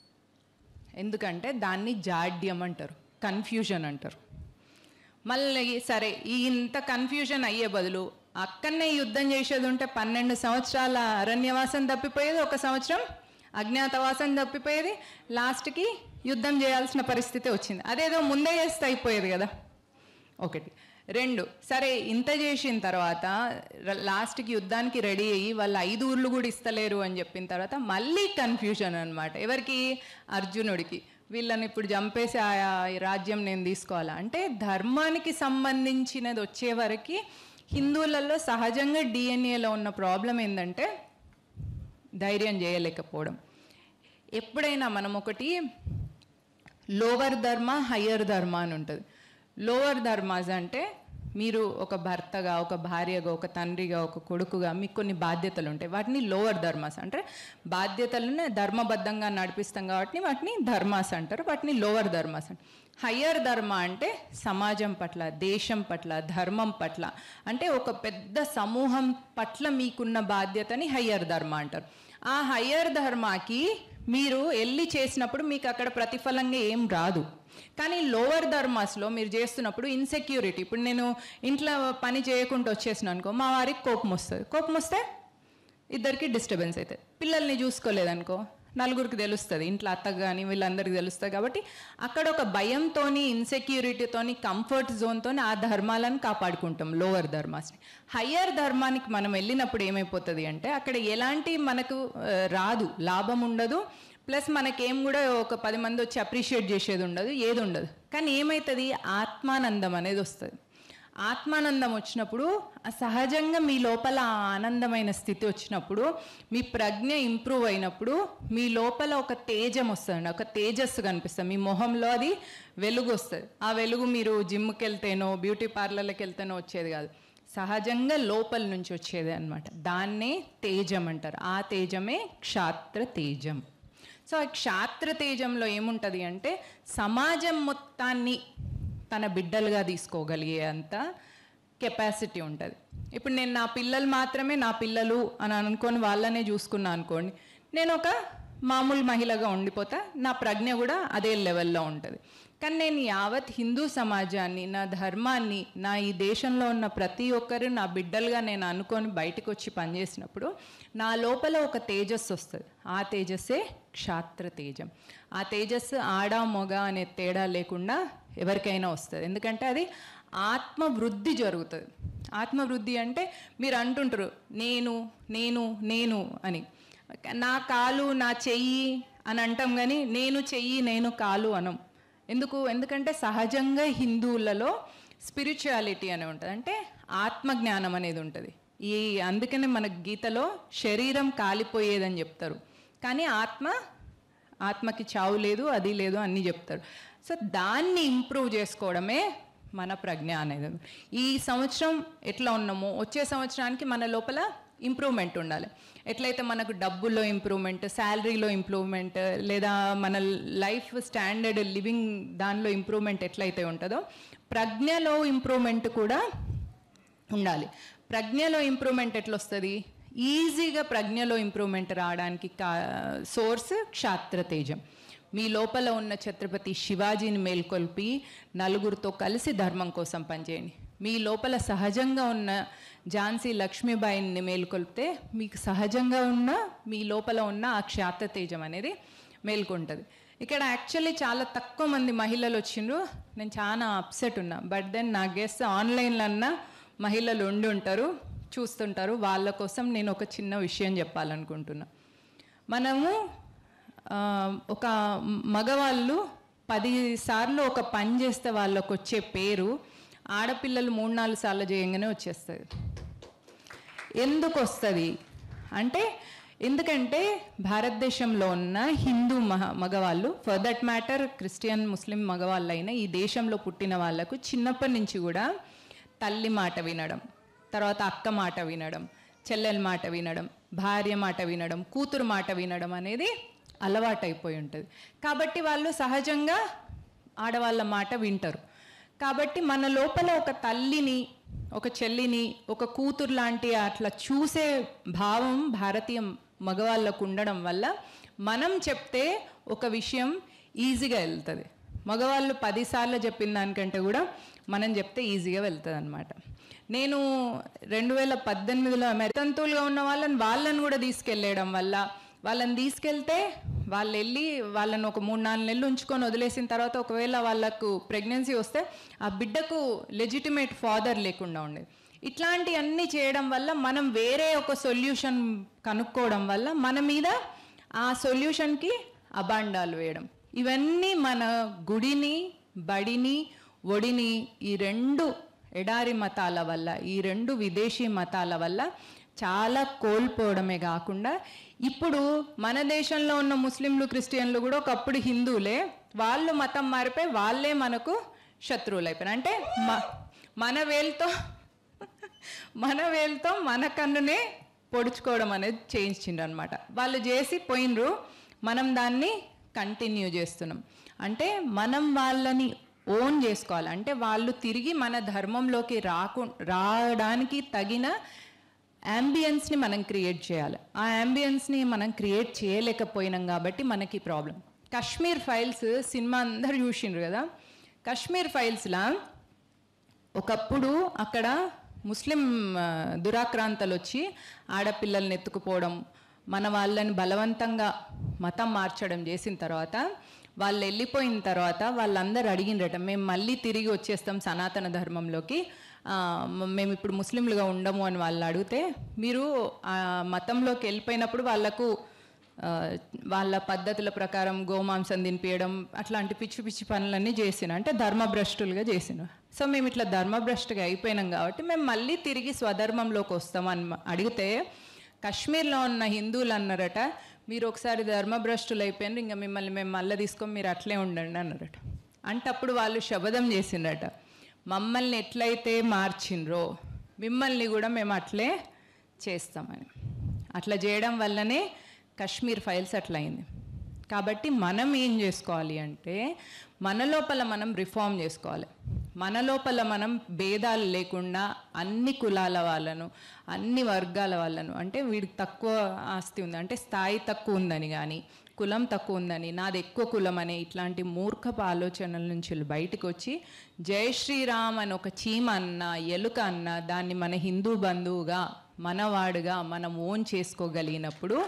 ఎందుకంటే దాన్ని జాడ్యం అంటారు కన్ఫ్యూజన్ అంటారు మళ్ళీ సరే ఈ ఇంత కన్ఫ్యూజన్ అయ్యే బదులు అక్కడనే యుద్ధం చేసేది ఉంటే పన్నెండు సంవత్సరాల అరణ్యవాసం తప్పిపోయేది ఒక సంవత్సరం అజ్ఞాతవాసం తప్పిపోయేది లాస్ట్కి యుద్ధం చేయాల్సిన పరిస్థితి వచ్చింది అదేదో ముందే చేస్తే అయిపోయేది కదా ఒకటి రెండు సరే ఇంత చేసిన తర్వాత ర- లాస్ట్కి యుద్ధానికి రెడీ అయ్యి వాళ్ళు ఐదు ఊర్లు కూడా ఇస్తలేరు అని చెప్పిన తర్వాత మళ్ళీ కన్ఫ్యూజన్ అనమాట ఎవరికి అర్జునుడికి వీళ్ళని ఇప్పుడు చంపేసి ఆ ఈ రాజ్యం నేను తీసుకోవాలా అంటే ధర్మానికి సంబంధించినది వచ్చే వరకు హిందువులలో సహజంగా డిఎన్ఏలో ఉన్న ప్రాబ్లం ఏంటంటే ధైర్యం చేయలేకపోవడం ఎప్పుడైనా మనం ఒకటి లోవర్ ధర్మ హయ్యర్ ధర్మ అని ఉంటుంది లోవర్ ధర్మాస్ అంటే మీరు ఒక భర్తగా ఒక భార్యగా ఒక తండ్రిగా ఒక కొడుకుగా మీకు కొన్ని బాధ్యతలు ఉంటాయి వాటిని లోవర్ ధర్మాస్ అంటే బాధ్యతలను ధర్మబద్ధంగా నడిపిస్తాం కాబట్టి వాటిని ధర్మాస్ అంటారు వాటిని లోవర్ ధర్మాస్ అంటారు హయ్యర్ ధర్మ అంటే సమాజం పట్ల దేశం పట్ల ధర్మం పట్ల అంటే ఒక పెద్ద సమూహం పట్ల మీకున్న బాధ్యతని హయ్యర్ ధర్మ అంటారు ఆ హయ్యర్ ధర్మాకి మీరు వెళ్ళి చేసినప్పుడు మీకు అక్కడ ప్రతిఫలంగా ఏం రాదు కానీ లోవర్ ధర్మాస్లో మీరు చేస్తున్నప్పుడు ఇన్సెక్యూరిటీ ఇప్పుడు నేను ఇంట్లో పని చేయకుండా వచ్చేసిన అనుకో మా వారికి కోపం వస్తుంది కోపం వస్తే ఇద్దరికి డిస్టర్బెన్స్ అవుతుంది పిల్లల్ని చూసుకోలేదనుకో నలుగురికి తెలుస్తుంది ఇంట్లో అత్తకు కానీ వీళ్ళందరికీ తెలుస్తుంది కాబట్టి అక్కడ ఒక భయంతోని ఇన్సెక్యూరిటీతోని కంఫర్ట్ జోన్తోని ఆ ధర్మాలను కాపాడుకుంటాం లోవర్ ధర్మాస్ని హయ్యర్ ధర్మానికి మనం వెళ్ళినప్పుడు ఏమైపోతుంది అంటే అక్కడ ఎలాంటి మనకు ఆ, రాదు లాభం ఉండదు ప్లస్ మనకేం కూడా ఒక పది మంది వచ్చి అప్రిషియేట్ చేసేది ఉండదు ఏది ఉండదు కానీ ఏమవుతుంది ఆత్మానందం అనేది వస్తుంది ఆత్మానందం వచ్చినప్పుడు ఆ సహజంగా మీ లోపల ఆ ఆనందమైన స్థితి వచ్చినప్పుడు మీ ప్రజ్ఞ ఇంప్రూవ్ అయినప్పుడు మీ లోపల ఒక తేజం వస్తుంది ఒక తేజస్సు కనిపిస్తుంది మీ మొహంలో అది వెలుగు వస్తుంది ఆ వెలుగు మీరు జిమ్కి వెళ్తేనో బ్యూటీ పార్లర్కి వెళ్తేనో వచ్చేది కాదు సహజంగా లోపల నుంచి వచ్చేది అనమాట దాన్నే తేజం అంటారు ఆ తేజమే క్షాత్ర తేజం సో ఆ క్షాత్ర తేజంలో ఏముంటుంది అంటే సమాజం మొత్తాన్ని తన బిడ్డలుగా తీసుకోగలిగే అంత కెపాసిటీ ఉంటుంది ఇప్పుడు నేను నా పిల్లలు మాత్రమే నా పిల్లలు అని అనుకొని వాళ్ళనే చూసుకున్నా అనుకోండి నేను ఒక మామూలు మహిళగా ఉండిపోతా నా ప్రజ్ఞ కూడా అదే లెవెల్లో ఉంటుంది కానీ నేను యావత్ హిందూ సమాజాన్ని నా ధర్మాన్ని నా ఈ దేశంలో ఉన్న ప్రతి ఒక్కరు నా బిడ్డలుగా నేను అనుకొని బయటకు వచ్చి పనిచేసినప్పుడు నా లోపల ఒక తేజస్సు వస్తుంది ఆ తేజస్సే క్షాత్ర తేజం ఆ తేజస్సు ఆడ మొగ అనే తేడా లేకుండా ఎవరికైనా వస్తుంది ఎందుకంటే అది ఆత్మవృద్ధి జరుగుతుంది ఆత్మవృద్ధి అంటే మీరు అంటుంటారు నేను నేను నేను అని నా కాలు నా చెయ్యి అని అంటాం కానీ నేను చెయ్యి నేను కాలు అనం ఎందుకు ఎందుకంటే సహజంగా హిందువులలో స్పిరిచువాలిటీ అని ఉంటుంది అంటే ఆత్మజ్ఞానం అనేది ఉంటుంది ఈ అందుకనే మన గీతలో శరీరం కాలిపోయేదని చెప్తారు కానీ ఆత్మ ఆత్మకి చావు లేదు అది లేదు అన్నీ చెప్తారు సో దాన్ని ఇంప్రూవ్ చేసుకోవడమే మన ప్రజ్ఞ అనేది ఈ సంవత్సరం ఎట్లా ఉన్నామో వచ్చే సంవత్సరానికి మన లోపల ఇంప్రూవ్మెంట్ ఉండాలి ఎట్లయితే మనకు డబ్బుల్లో ఇంప్రూవ్మెంట్ శాలరీలో ఇంప్రూవ్మెంట్ లేదా మన లైఫ్ స్టాండర్డ్ లివింగ్ దానిలో ఇంప్రూవ్మెంట్ ఎట్లయితే ఉంటుందో ప్రజ్ఞలో ఇంప్రూవ్మెంట్ కూడా ఉండాలి ప్రజ్ఞలో ఇంప్రూవ్మెంట్ ఎట్లా వస్తుంది ఈజీగా ప్రజ్ఞలో ఇంప్రూవ్మెంట్ రావడానికి కా సోర్స్ క్షాత్ర తేజం మీ లోపల ఉన్న ఛత్రపతి శివాజీని మేల్కొల్పి నలుగురితో కలిసి ధర్మం కోసం పనిచేయండి మీ లోపల సహజంగా ఉన్న ఝాన్సీ లక్ష్మీబాయిని మేల్కొల్పితే మీకు సహజంగా ఉన్న మీ లోపల ఉన్న ఆ క్షాత్ర తేజం అనేది మేల్కొంటుంది ఇక్కడ యాక్చువల్లీ చాలా తక్కువ మంది మహిళలు వచ్చిండ్రు నేను చాలా అప్సెట్ ఉన్నా బట్ దెన్ నా గెస్ ఆన్లైన్లో అన్నా మహిళలు ఉండి ఉంటారు చూస్తుంటారు వాళ్ళ కోసం నేను ఒక చిన్న విషయం చెప్పాలనుకుంటున్నా మనము ఆ, ఒక మగవాళ్ళు పది సార్లు ఒక పని చేస్తే వాళ్ళకు వచ్చే పేరు ఆడపిల్లలు మూడు నాలుగు సార్లు చేయంగానే వచ్చేస్తుంది ఎందుకు వస్తుంది అంటే ఎందుకంటే భారతదేశంలో ఉన్న హిందూ మహ మగవాళ్ళు for that matter Christian Muslim మగవాళ్ళైనా ఈ దేశంలో పుట్టిన వాళ్ళకు చిన్నప్పటి నుంచి కూడా తల్లి మాట వినడం తర్వాత అక్క మాట వినడం చెల్లెల మాట వినడం భార్య మాట వినడం కూతురు మాట వినడం అనేది అలవాటైపోయి ఉంటుంది కాబట్టి వాళ్ళు సహజంగా ఆడవాళ్ళ మాట వింటారు కాబట్టి మన లోపల ఒక తల్లిని ఒక చెల్లిని ఒక కూతురు లాంటి అట్లా చూసే భావం భారతీయ మగవాళ్ళకు ఉండడం వల్ల మనం చెప్తే ఒక విషయం ఈజీగా వెళ్తుంది మగవాళ్ళు పదిసార్లు చెప్పిన దానికంటే కూడా మనం చెప్తే ఈజీగా వెళ్తుంది అనమాట నేను రెండు వేల పద్దెనిమిదిలో మెతంతులుగా ఉన్న వాళ్ళని వాళ్ళని కూడా తీసుకెళ్ళేయడం వల్ల వాళ్ళని తీసుకెళ్తే వాళ్ళు వెళ్ళి వాళ్ళని ఒక మూడు నాలుగు నెలలు ఉంచుకొని వదిలేసిన తర్వాత ఒకవేళ వాళ్ళకు ప్రెగ్నెన్సీ వస్తే ఆ బిడ్డకు లెజిటిమేట్ ఫాదర్ లేకుండా ఉండేది ఇట్లాంటివన్నీ చేయడం వల్ల మనం వేరే ఒక సొల్యూషన్ కనుక్కోవడం వల్ల మన మీద ఆ సొల్యూషన్కి అబాండాలు వేయడం ఇవన్నీ మన గుడిని బడిని ఒడిని ఈ రెండు ఎడారి మతాల వల్ల ఈ రెండు విదేశీ మతాల వల్ల చాలా కోల్పోవడమే కాకుండా ఇప్పుడు మన దేశంలో ఉన్న ముస్లింలు క్రిస్టియన్లు కూడా ఒకప్పుడు హిందువులే వాళ్ళు మతం మారిపోయి వాళ్ళే మనకు శత్రువులు అయిపోయినారు అంటే మ- మన వేలుతో మన వేలుతో మన కన్నునే పొడుచుకోవడం అనేది చేయించిండ్రు అనమాట వాళ్ళు చేసి పోయినరు మనం దాన్ని కంటిన్యూ చేస్తున్నాం అంటే మనం వాళ్ళని ఓన్ చేసుకోవాలి అంటే వాళ్ళు తిరిగి మన ధర్మంలోకి రాకు రావడానికి తగిన యాంబియన్స్ని మనం క్రియేట్ చేయాలి ఆ యాంబియన్స్ని మనం క్రియేట్ చేయలేకపోయినాం కాబట్టి మనకి ప్రాబ్లం కశ్మీర్ ఫైల్స్ సినిమా అందరు చూసిండ్రు కదా కశ్మీర్ ఫైల్స్లా ఒకప్పుడు అక్కడ ముస్లిం ఆ, దురాక్రాంతలు వచ్చి ఆడపిల్లల్ని ఎత్తుకుపోవడం మన వాళ్ళని బలవంతంగా మతం మార్చడం చేసిన తర్వాత వాళ్ళు వెళ్ళిపోయిన తర్వాత వాళ్ళందరూ అడిగిండ్రట మేము మళ్ళీ తిరిగి వచ్చేస్తాం సనాతన ధర్మంలోకి ఆ, మ- మేము ఇప్పుడు ముస్లింలుగా ఉండము అని వాళ్ళు అడిగితే మీరు ఆ మతంలోకి వెళ్ళిపోయినప్పుడు వాళ్ళకు ఆ, వాళ్ళ పద్ధతుల ప్రకారం గోమాంసం తినిపించడం అట్లాంటి పిచ్చి పిచ్చి పనులన్నీ చేసిన అంటే ధర్మభ్రష్టులుగా చేసిన సో మేము ఇట్లా ధర్మభ్రష్టుగా అయిపోయినాం కాబట్టి మేము మళ్ళీ తిరిగి స్వధర్మంలోకి వస్తామని మ- అడిగితే కాశ్మీర్లో ఉన్న హిందువులు అన్నారట మీరు ఒకసారి ధర్మభ్రష్టులు అయిపోయినారు ఇంకా మిమ్మల్ని మేము మళ్ళీ తీసుకొని మీరు అట్లే ఉండండి అన్నారట అంటే అప్పుడు వాళ్ళు శబదం చేసిండట మమ్మల్ని ఎట్లయితే మార్చిండ్రో మిమ్మల్ని కూడా మేము అట్లే చేస్తామని అట్లా చేయడం వల్లనే కశ్మీర్ ఫైల్స్ అట్లా అయింది కాబట్టి మనం ఏం చేసుకోవాలి అంటే మన లోపల మనం రిఫార్మ్ చేసుకోవాలి మన లోపల మనం భేదాలు లేకుండా అన్ని కులాల వాళ్ళను అన్ని వర్గాల వాళ్ళను అంటే వీడికి తక్కువ ఆస్తి ఉంది అంటే స్థాయి తక్కువ ఉందని కానీ కులం తక్కువ ఉందని నాది ఎక్కువ కులం అనే ఇట్లాంటి మూర్ఖపు ఆలోచనల నుంచి బయటకు వచ్చి జై శ్రీరామ్ అని ఒక చీమ అన్న ఎలుక అన్న దాన్ని మన హిందూ బంధువుగా మనవాడుగా మనం ఓన్ చేసుకోగలిగినప్పుడు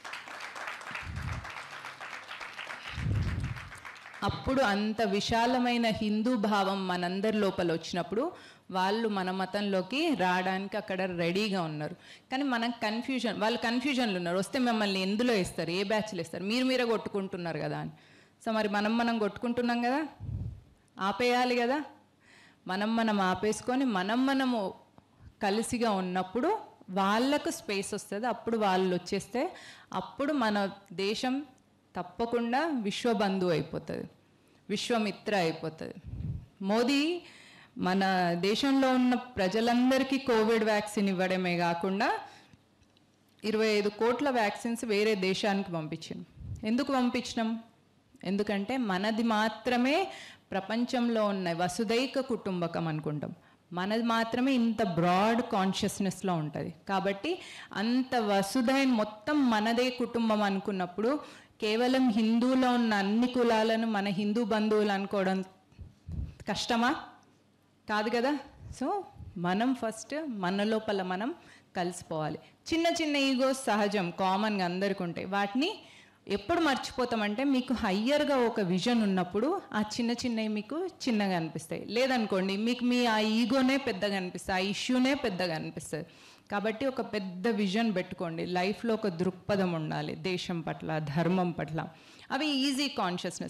అప్పుడు అంత విశాలమైన హిందూ భావం మనందరి లోపల వచ్చినప్పుడు వాళ్ళు మన మతంలోకి రావడానికి అక్కడ రెడీగా ఉన్నారు కానీ మనం కన్ఫ్యూజన్ వాళ్ళు కన్ఫ్యూజన్లు ఉన్నారు వస్తే మిమ్మల్ని ఎందులో ఇస్తారు ఏ బ్యాచ్లు ఇస్తారు మీరు మీరే కొట్టుకుంటున్నారు కదా అని సో మరి మనం మనం కొట్టుకుంటున్నాం కదా ఆపేయాలి కదా మనం మనం ఆపేసుకొని మనం మనము కలిసిగా ఉన్నప్పుడు వాళ్ళకు స్పేస్ వస్తుంది అప్పుడు వాళ్ళు వచ్చేస్తే అప్పుడు మన దేశం తప్పకుండా విశ్వబంధు అయిపోతుంది విశ్వమిత్ర అయిపోతుంది మోదీ మన దేశంలో ఉన్న ప్రజలందరికీ కోవిడ్ వ్యాక్సిన్ ఇవ్వడమే కాకుండా ఇరవై ఐదు కోట్ల వ్యాక్సిన్స్ వేరే దేశానికి పంపించాం ఎందుకు పంపించినాం ఎందుకంటే మనది మాత్రమే ప్రపంచంలో ఉన్న వసుదైక కుటుంబకం అనుకుంటాం మనది మాత్రమే ఇంత బ్రాడ్ కాన్షియస్నెస్లో ఉంటుంది కాబట్టి అంత వసుధైన మొత్తం మనదే కుటుంబం అనుకున్నప్పుడు కేవలం హిందువులో ఉన్న అన్ని కులాలను మన హిందూ బంధువులు అనుకోవడం కష్టమా కాదు కదా సో మనం ఫస్ట్ మన లోపల మనం కలిసిపోవాలి చిన్న చిన్న ఈగోస్ సహజం కామన్గా అందరికి ఉంటాయి వాటిని ఎప్పుడు మర్చిపోతామంటే మీకు హయ్యర్గా ఒక విజన్ ఉన్నప్పుడు ఆ చిన్న చిన్నవి మీకు చిన్నగా అనిపిస్తాయి లేదనుకోండి మీకు మీ ఆ ఈగోనే పెద్దగా అనిపిస్తుంది ఆ ఇష్యూనే పెద్దగా అనిపిస్తుంది కాబట్టి ఒక పెద్ద విజన్ పెట్టుకోండి లైఫ్లో ఒక దృక్పథం ఉండాలి దేశం పట్ల ధర్మం పట్ల అవి ఈజీ కాన్షియస్నెస్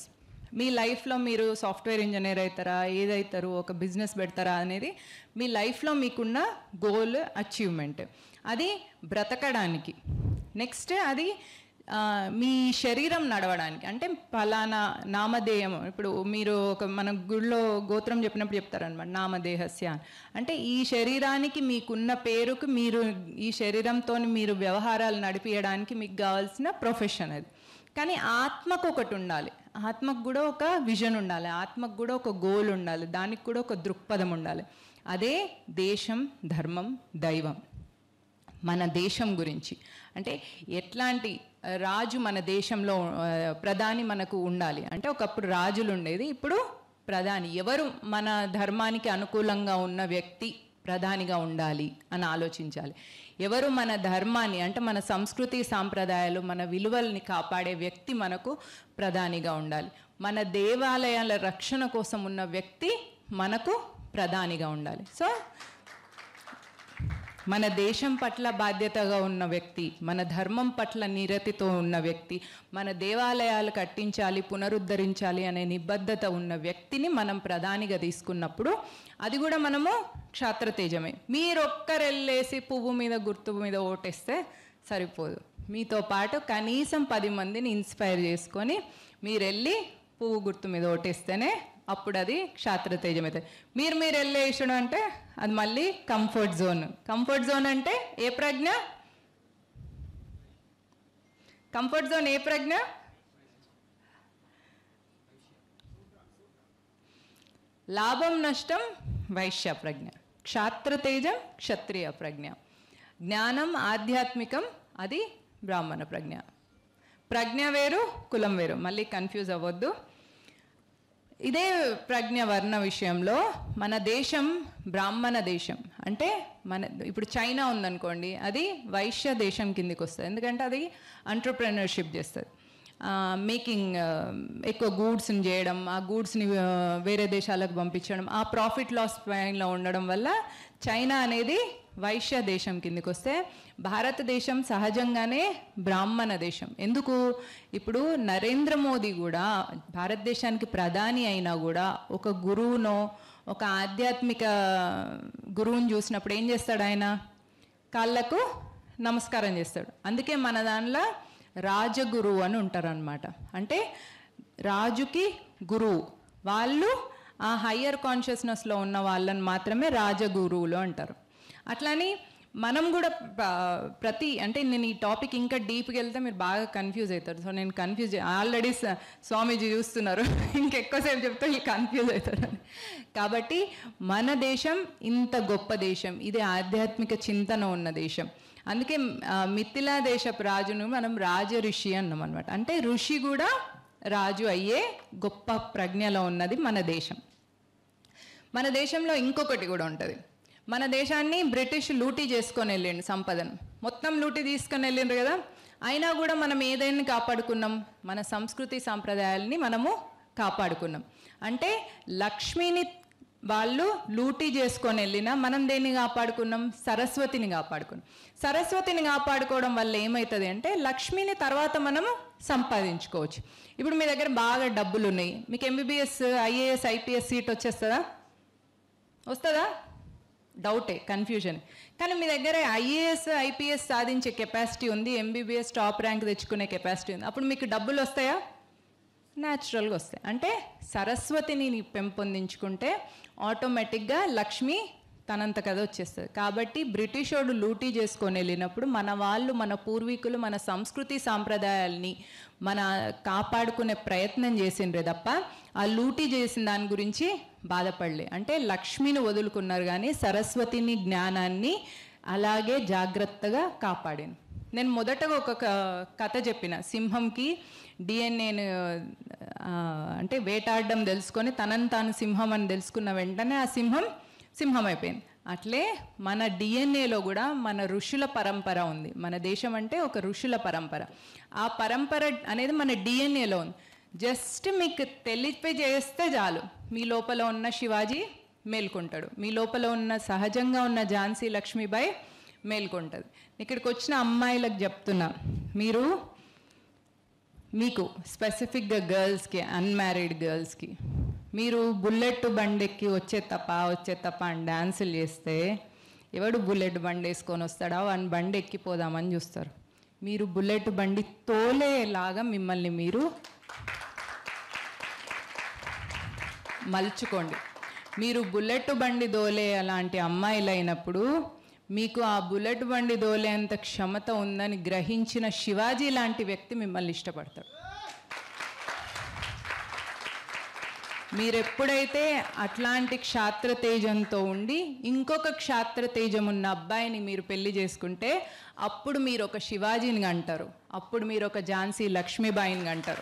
మీ లైఫ్లో మీరు సాఫ్ట్వేర్ ఇంజనీర్ అవుతారా ఏదవుతారు ఒక బిజినెస్ పెడతారా అనేది మీ లైఫ్లో మీకున్న గోల్ అచీవ్మెంట్ అది బ్రతకడానికి నెక్స్ట్ అది ఆ, మీ శరీరం నడవడానికి అంటే ఫలానా నామధేయం ఇప్పుడు మీరు ఒక మన గుడిలో గోత్రం చెప్పినప్పుడు చెప్తారనమాట నామదేహస్య అని. అంటే ఈ శరీరానికి మీకున్న పేరుకు మీరు ఈ శరీరంతో మీరు వ్యవహారాలు నడిపించడానికి మీకు కావాల్సిన ప్రొఫెషన్ అది కానీ ఆత్మకు ఒకటి ఉండాలి ఆత్మకు కూడా ఒక విజన్ ఉండాలి ఆత్మకు కూడా ఒక గోల్ ఉండాలి దానికి కూడా ఒక దృక్పథం ఉండాలి అదే దేశం ధర్మం దైవం మన దేశం గురించి అంటే ఎట్లాంటి ఆ, రాజు మన దేశంలో ఆ, ప్రధాని మనకు ఉండాలి అంటే ఒకప్పుడు రాజులు ఉండేది ఇప్పుడు ప్రధాని ఎవరు మన ధర్మానికి అనుకూలంగా ఉన్న వ్యక్తి ప్రధానిగా ఉండాలి అని ఆలోచించాలి ఎవరు మన ధర్మాన్ని అంటే మన సంస్కృతి సాంప్రదాయాలు మన విలువల్ని కాపాడే వ్యక్తి మనకు ప్రధానిగా ఉండాలి మన దేవాలయాల రక్షణ కోసం ఉన్న వ్యక్తి మనకు ప్రధానిగా ఉండాలి సో మన దేశం పట్ల బాధ్యతగా ఉన్న వ్యక్తి మన ధర్మం పట్ల నిరతితో ఉన్న వ్యక్తి మన దేవాలయాలు కట్టించాలి పునరుద్ధరించాలి అనే నిబద్ధత ఉన్న వ్యక్తిని మనం ప్రధానిగా తీసుకున్నప్పుడు అది కూడా మనము క్షాత్రతేజమే మీరొక్కరెళ్ళేసి పువ్వు మీద గుర్తు మీద ఓటేస్తే సరిపోదు మీతో పాటు కనీసం పది మందిని ఇన్స్పైర్ చేసుకొని మీరు వెళ్ళి పువ్వు గుర్తు మీద ఓటేస్తేనే అప్పుడు అది క్షాత్రతేజం అవుతుంది మీరు మీరు వెళ్ళేసడం అంటే అది మళ్ళీ కంఫర్ట్ జోన్ కంఫర్ట్ జోన్ అంటే ఏ ప్రజ్ఞ కంఫర్ట్ జోన్ ఏ ప్రజ్ఞ లాభం నష్టం వైశ్య ప్రజ్ఞ క్షాత్రతేజం క్షత్రియ ప్రజ్ఞ జ్ఞానం ఆధ్యాత్మికం అది బ్రాహ్మణ ప్రజ్ఞ ప్రజ్ఞ వేరు కులం వేరు మళ్ళీ కన్ఫ్యూజ్ అవ్వద్దు ఇదే ప్రజ్ఞ వర్ణ విషయంలో మన దేశం బ్రాహ్మణ దేశం అంటే మన ఇప్పుడు చైనా ఉందనుకోండి అది వైశ్య దేశం కిందికి వస్తుంది ఎందుకంటే అది అంటర్ప్రెనర్షిప్ చేస్తుంది మేకింగ్ ఎక్కువ గూడ్స్ని చేయడం ఆ గూడ్స్ని వేరే దేశాలకు పంపించడం ఆ ప్రాఫిట్ లాస్ పైన ఉండడం వల్ల చైనా అనేది వైశ్య దేశం కిందికి వస్తే భారతదేశం సహజంగానే బ్రాహ్మణ దేశం ఎందుకు ఇప్పుడు నరేంద్ర మోదీ కూడా భారతదేశానికి ప్రధాని అయినా కూడా ఒక గురువునో ఒక ఆధ్యాత్మిక గురువుని చూసినప్పుడు ఏం చేస్తాడు ఆయన కాళ్ళకు నమస్కారం చేస్తాడు అందుకే మన దానిలో రాజగురువు అని ఉంటారు అనమాట అంటే రాజుకి గురువు వాళ్ళు ఆ హయ్యర్ కాన్షియస్నెస్లో ఉన్న వాళ్ళని మాత్రమే రాజగురువులు అంటారు అట్లని మనం కూడా ప- ప్రతి అంటే నేను ఈ టాపిక్ ఇంకా డీప్కి వెళ్తే మీరు బాగా కన్ఫ్యూజ్ అవుతారు సో నేను కన్ఫ్యూజ్ ఆల్రెడీ స్వామీజీ చూస్తున్నారు ఇంకెక్కువసేపు చెప్తే వీళ్ళు కన్ఫ్యూజ్ అవుతారు కాబట్టి మన దేశం ఇంత గొప్ప దేశం ఇది ఆధ్యాత్మిక చింతన ఉన్న దేశం అందుకే ఆ, మిథిలా దేశపు రాజును మనం రాజ ఋషి అన్నాం అనమాట అంటే ఋషి కూడా రాజు అయ్యే గొప్ప ప్రజ్ఞలో ఉన్నది మన దేశం మన దేశంలో ఇంకొకటి కూడా ఉంటుంది మన దేశాన్ని బ్రిటిష్ లూటీ చేసుకొని వెళ్ళిండు సంపదను మొత్తం లూటీ తీసుకొని వెళ్ళిండ్రు కదా అయినా కూడా మనం ఏదైనా కాపాడుకున్నాం మన సంస్కృతి సాంప్రదాయాలని మనము కాపాడుకున్నాం అంటే లక్ష్మిని వాళ్ళు లూటీ చేసుకొని వెళ్ళినా మనం దేన్ని కాపాడుకున్నాం సరస్వతిని కాపాడుకున్నాం సరస్వతిని కాపాడుకోవడం వల్ల ఏమవుతుంది అంటే లక్ష్మిని తర్వాత మనము సంపాదించుకోవచ్చు ఇప్పుడు మీ దగ్గర బాగా డబ్బులు ఉన్నాయి మీకు ఎంబీబీఎస్ ఐఏఎస్ ఐపీఎస్ సీట్ వచ్చేస్తుందా వస్తుందా డౌటే కన్ఫ్యూజన్ కానీ మీ దగ్గర ఐఏఎస్ ఐపీఎస్ సాధించే కెపాసిటీ ఉంది ఎంబీబీఎస్ టాప్ ర్యాంక్ తెచ్చుకునే కెపాసిటీ ఉంది అప్పుడు మీకు డబ్బులు వస్తాయా న్యాచురల్గా వస్తాయి అంటే సరస్వతిని నీ పెంపొందించుకుంటే ఆటోమేటిక్గా లక్ష్మి తనంత కదా వచ్చేస్తుంది కాబట్టి బ్రిటిష్ వాడు లూటీ చేసుకొని వెళ్ళినప్పుడు మన వాళ్ళు మన పూర్వీకులు మన సంస్కృతి సాంప్రదాయాల్ని మన కాపాడుకునే ప్రయత్నం చేసిండ్రే తప్ప ఆ లూటీ చేసిన దాని గురించి బాధపడలే అంటే లక్ష్మిని వదులుకున్నారు కానీ సరస్వతిని జ్ఞానాన్ని అలాగే జాగ్రత్తగా కాపాడాను నేను మొదటగా ఒక క- కథ చెప్పిన సింహంకి డిఎన్ఏను అంటే వేటాడడం తెలుసుకొని తనని తాను సింహం అని తెలుసుకున్న వెంటనే ఆ సింహం సింహం అయిపోయింది అట్లే మన డిఎన్ఏలో కూడా మన ఋషుల పరంపర ఉంది మన దేశం అంటే ఒక ఋషుల పరంపర ఆ పరంపర అనేది మన డిఎన్ఏలో ఉంది జస్ట్ మీకు తెలిపి చేస్తే చాలు మీ లోపల ఉన్న శివాజీ మేల్కొంటాడు మీ లోపల ఉన్న సహజంగా ఉన్న ఝాన్సీ లక్ష్మీబాయి మేల్కొంటుంది ఇక్కడికి వచ్చిన అమ్మాయిలకు చెప్తున్నా మీరు మీకు స్పెసిఫిక్గా గర్ల్స్కి అన్మ్యారీడ్ గర్ల్స్కి మీరు బుల్లెట్ బండెక్కి వచ్చే తప్ప వచ్చే తప్ప అని డ్యాన్సులు చేస్తే ఎవడు బుల్లెట్ బండి వేసుకొని వస్తాడో వాని బండి ఎక్కిపోదామని చూస్తారు మీరు బుల్లెట్ బండి తోలేలాగా మిమ్మల్ని మీరు మలుచుకోండి మీరు బుల్లెట్ బండి దోలే అలాంటి అమ్మాయిలు అయినప్పుడు మీకు ఆ బుల్లెట్ బండి దోలేంత క్షమత ఉందని గ్రహించిన శివాజీ లాంటి వ్యక్తి మిమ్మల్ని ఇష్టపడతాడు మీరు ఎప్పుడైతే అట్లాంటి క్షాత్ర తేజంతో ఉండి ఇంకొక క్షాత్ర తేజం ఉన్న అబ్బాయిని మీరు పెళ్లి చేసుకుంటే అప్పుడు మీరు ఒక శివాజీని అంటారు అప్పుడు మీరు ఒక ఝాన్సీ లక్ష్మీబాయిని అంటారు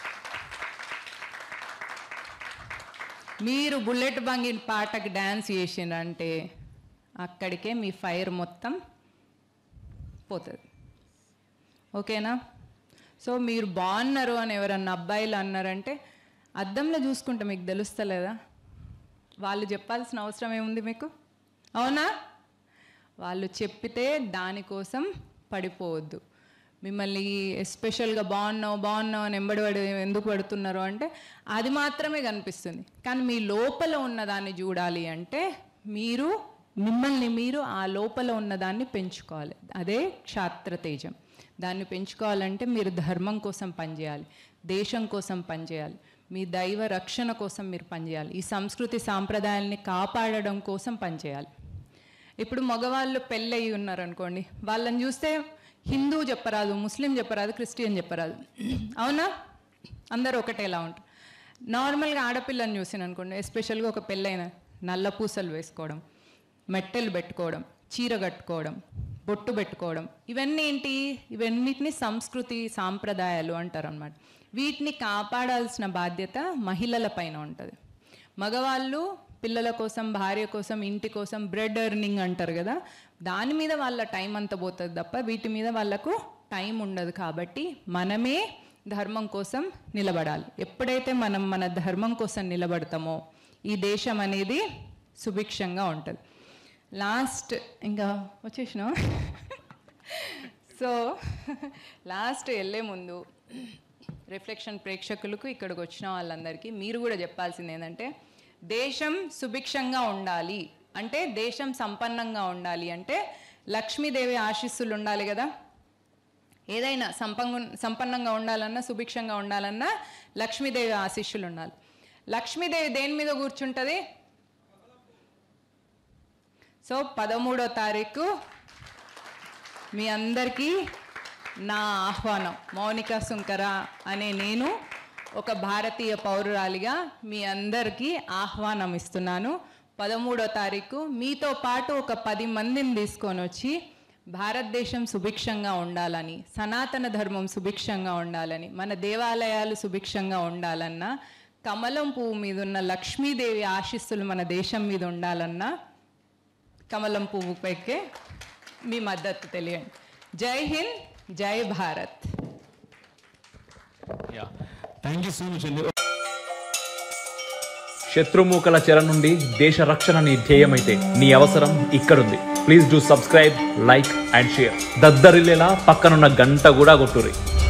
మీరు బుల్లెట్ బంగి పాటకు డ్యాన్స్ చేసిండ్రంటే అక్కడికే మీ ఫైర్ మొత్తం పోతుంది ఓకేనా సో మీరు బాగున్నారు అని ఎవరన్నా అబ్బాయిలు అన్నారంటే అద్దంలో చూసుకుంటే మీకు తెలుస్తలేదా వాళ్ళు చెప్పాల్సిన అవసరం ఏముంది మీకు అవునా వాళ్ళు చెప్పితే దానికోసం పడిపోవద్దు మిమ్మల్ని ఎస్పెషల్గా బాగున్నావు బాగున్నావు అని ఎంబడి ఎందుకు పడుతున్నారు అంటే అది మాత్రమే కనిపిస్తుంది కానీ మీ లోపల ఉన్నదాన్ని చూడాలి అంటే మీరు మిమ్మల్ని మీరు ఆ లోపల ఉన్నదాన్ని పెంచుకోవాలి అదే క్షాత్ర తేజం దాన్ని పెంచుకోవాలంటే మీరు ధర్మం కోసం పనిచేయాలి దేశం కోసం పనిచేయాలి మీ దైవ రక్షణ కోసం మీరు పనిచేయాలి ఈ సంస్కృతి సాంప్రదాయాల్ని కాపాడడం కోసం పనిచేయాలి ఇప్పుడు మగవాళ్ళు పెళ్ళయి ఉన్నారనుకోండి వాళ్ళని చూస్తే హిందూ చెప్పరాదు ముస్లిం చెప్పరాదు క్రిస్టియన్ చెప్పరాదు అవునా అందరూ ఒకటేలా ఉంటారు నార్మల్గా ఆడపిల్లని చూసిన అనుకోండి ఎస్పెషల్గా ఒక పెళ్ళైన నల్ల పూసలు వేసుకోవడం మెట్టెలు పెట్టుకోవడం చీర కట్టుకోవడం బొట్టు పెట్టుకోవడం ఇవన్నీ ఏంటి ఇవన్నిటిని సంస్కృతి సాంప్రదాయాలు అంటారు అనమాట వీటిని కాపాడాల్సిన బాధ్యత మహిళల పైన ఉంటుంది మగవాళ్ళు పిల్లల కోసం భార్య కోసం ఇంటి కోసం బ్రెడ్ ఎర్నింగ్ అంటారు కదా దాని మీద వాళ్ళ టైం అంత పోతుంది తప్ప వీటి మీద వాళ్ళకు టైం ఉండదు కాబట్టి మనమే ధర్మం కోసం నిలబడాలి ఎప్పుడైతే మనం మన ధర్మం కోసం నిలబడతామో ఈ దేశం అనేది సుభిక్షంగా ఉంటుంది లాస్ట్ ఇంకా వచ్చేసినా సో లాస్ట్ వెళ్ళే ముందు రిఫ్లెక్షన్ ప్రేక్షకులకు ఇక్కడికి వచ్చిన వాళ్ళందరికీ మీరు కూడా చెప్పాల్సింది ఏంటంటే దేశం సుభిక్షంగా ఉండాలి అంటే దేశం సంపన్నంగా ఉండాలి అంటే లక్ష్మీదేవి ఆశీస్సులు ఉండాలి కదా ఏదైనా సంపంగు సంపన్నంగా ఉండాలన్నా సుభిక్షంగా ఉండాలన్నా లక్ష్మీదేవి ఆశీస్సులు ఉండాలి లక్ష్మీదేవి దేని మీద కూర్చుంటుంది సో పదమూడో తారీఖు మీ అందరికీ నా ఆహ్వానం మౌనిక సుంకర అనే నేను ఒక భారతీయ పౌరురాలిగా మీ అందరికీ ఆహ్వానం ఇస్తున్నాను పదమూడో తారీఖు మీతో పాటు ఒక పది మందిని తీసుకొని వచ్చి భారతదేశం సుభిక్షంగా ఉండాలని సనాతన ధర్మం సుభిక్షంగా ఉండాలని మన దేవాలయాలు సుభిక్షంగా ఉండాలన్నా కమలం పువ్వు మీద ఉన్న లక్ష్మీదేవి ఆశీస్సులు మన దేశం మీద ఉండాలన్నా కమలం పువ్వు పైకే మీ మద్దతు తెలియండి జై హింద్ జై Bharat thank you so much అండి శత్రుమూకల చెర నుండి దేశ రక్షణ నీ ధ్యేయమైతే నీ అవసరం ఇక్కడుంది please do subscribe like and share దద్దరిల్లేలా పక్కనున్న గంట కూడా కొట్టుర్రి